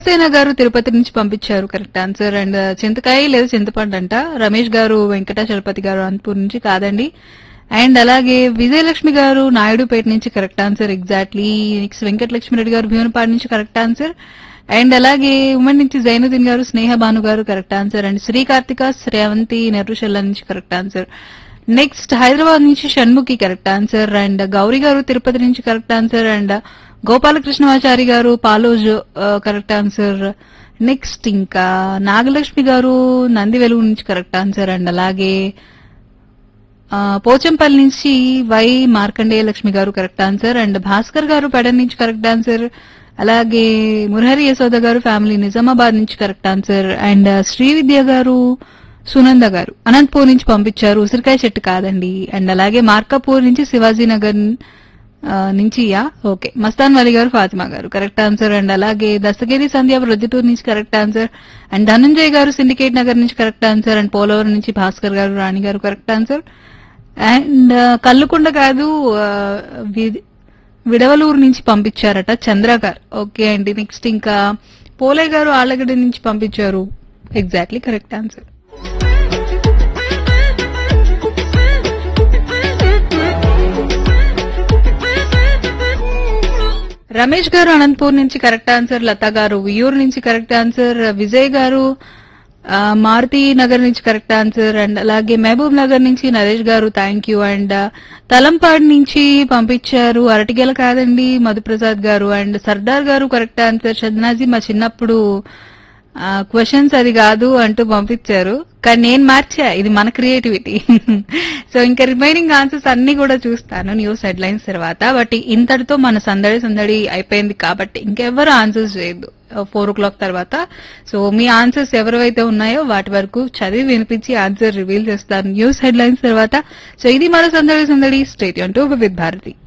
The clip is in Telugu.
సేన గారు తిరుపతి నుంచి పంపించారు కరెక్ట్ ఆన్సర్ అండ్ చింతకాయ లేదా చింతపండు అంట రమేష్ గారు వెంకటాచలపతి గారు అనంతపూర్ నుంచి కాదండి అండ్ అలాగే విజయలక్ష్మి గారు నాయుడుపేట నుంచి correct answer exactly next Venkatalakshmi Reddy garu Bheevanapadu నుంచి కరెక్ట్ ఆన్సర్ అండ్ అలాగే ఉమెన్ నుంచి Zainuddin garu Sneha Bhanu garu correct answer and Sri Karthika Srevanthi Nerrushalla నుంచి కరెక్ట్ ఆన్సర్ నెక్స్ట్ హైదరాబాద్ నుంచి Shanmukhi correct answer and Gauri garu Tirupati నుంచి కరెక్ట్ ఆన్సర్ అండ్ గోపాలకృష్ణమాచారి గారు పాలోజ్ కరెక్ట్ ఆన్సర్ నెక్స్ట్ ఇంకా నాగలక్ష్మి గారు నంది వెలుగు నుంచి కరెక్ట్ ఆన్సర్ అండ్ అలాగే ఆ, పోచంపల్లి నుంచి వై మార్కండేయ లక్ష్మి గారు కరెక్ట్ ఆన్సర్ అండ్ భాస్కర్ గారు పెడన్ నుంచి కరెక్ట్ ఆన్సర్ అలాగే మురహరి యశోద గారు ఫ్యామిలీ నిజామాబాద్ నుంచి కరెక్ట్ ఆన్సర్ అండ్ శ్రీవిద్య గారు సునంద గారు అనంతపూర్ నుంచి పంపించారు ఉసిరికాయ చెట్టు కాదండి అండ్ అలాగే మార్కాపూర్ నుంచి శివాజీ నగర్ ఆ, నుంచి యా ఓకే మస్తాన్ వలి గారు ఫాతిమా గారు కరెక్ట్ ఆన్సర్ అండ్ అలాగే దస్తగిరి సంధ్య ప్రొద్దుటూరు నుంచి కరెక్ట్ ఆన్సర్ అండ్ ధనంజయ్ గారు సిండికేట్ నగర్ నుంచి కరెక్ట్ ఆన్సర్ అండ్ పోలవరం నుంచి భాస్కర్ గారు రాణి గారు కరెక్ట్ ఆన్సర్ అండ్ కల్లుకుండ కాదు ఆ, వి- విడవలూరు నుంచి పంపించారట చంద్ర గారు ఓకే అండి నెక్స్ట్ ఇంకా పోలే గారు ఆళ్ళగడ్డ నుంచి పంపించారు ఎగ్జాక్ట్లీ కరెక్ట్ ఆన్సర్ రమేష్ గారు అనంతపూర్ నుంచి కరెక్ట్ ఆన్సర్ లత గారు వియూర్ నుంచి కరెక్ట్ ఆన్సర్ విజయ్ గారు ఆ, మారుతి నగర్ నుంచి కరెక్ట్ ఆన్సర్ అండ్ అలాగే మహబూబ్ నగర్ నుంచి నరేష్ గారు థ్యాంక్ యూ అండ్ తలంపాడు నుంచి పంపించారు అరటిగెల కాదండి మధుప్రసాద్ గారు అండ్ సర్దార్ గారు కరెక్ట్ ఆన్సర్ షద్నాజీ మా చిన్నప్పుడు క్వశ్చన్స్ అది కాదు అంటూ పంపించారు కానీ నేను మార్చా ఇది మన క్రియేటివిటీ సో ఇంకా రిమైనింగ్ ఆన్సర్స్ అన్ని కూడా చూస్తాను న్యూస్ హెడ్లైన్స్ తర్వాత బట్ ఇంతటితో మన సందడి సందడి అయిపోయింది కాబట్టి ఇంకెవరు ఆన్సర్స్ చేయొద్దు ఫోర్ ఓ క్లాక్ తర్వాత సో మీ ఆన్సర్స్ ఎవరైతే ఉన్నాయో వాటి వరకు చదివి వినిపించి ఆన్సర్ రివీల్ చేస్తాను న్యూస్ హెడ్లైన్స్ తర్వాత సో ఇది మన సందడి సందడి స్టేట్ టు విత్ భారతి